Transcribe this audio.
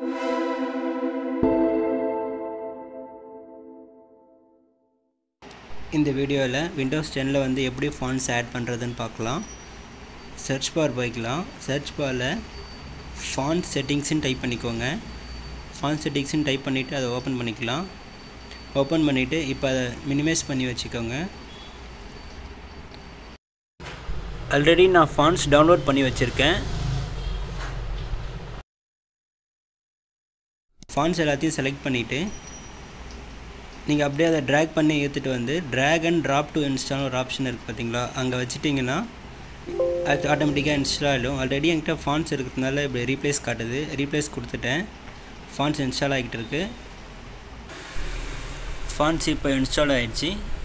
இந்த வீடியோவில் விண்டோஸ் டென்னில் வந்து எப்படி ஃபாண்ட்ஸ் ஆட் பண்ணுறதுன்னு பார்க்கலாம் சர்ச் பார் போய்க்கலாம் சர்ச் பாரில் ஃபாண்ட் செட்டிங்ஸ்னு டைப் பண்ணிக்கோங்க ஃபாண்ட் செட்டிங்ஸ்னு டைப் பண்ணிவிட்டு அதை ஓப்பன் பண்ணிக்கலாம் ஓப்பன் பண்ணிவிட்டு இப்போ அதை மினிமைஸ் பண்ணி வச்சுக்கோங்க ஆல்ரெடி நான் ஃபாண்ட்ஸ் டவுன்லோட் பண்ணி வச்சுருக்கேன் ஃபாண்ட்ஸ் எல்லாத்தையும் செலக்ட் பண்ணிவிட்டு நீங்கள் அப்படியே அதை ட்ராக் பண்ணி ஏற்றுட்டு வந்து drag and drop to install ஒரு ஆப்ஷன் இருக்குது பார்த்தீங்களா அங்கே வச்சுட்டிங்கன்னா அது ஆட்டோமேட்டிக்காக இன்ஸ்டால் ஆகிடும் ஆல்ரெடி என்கிட்ட ஃபாண்ட்ஸ் இருக்கிறதுனால இப்படி ரீப்ளேஸ் காட்டுது ரீப்ளேஸ் கொடுத்துட்டேன் ஃபாண்ட்ஸ் இன்ஸ்டால் ஆகிட்டு இருக்கு ஃபாண்ட்ஸ் இப்போ இன்ஸ்டால் ஆகிடுச்சு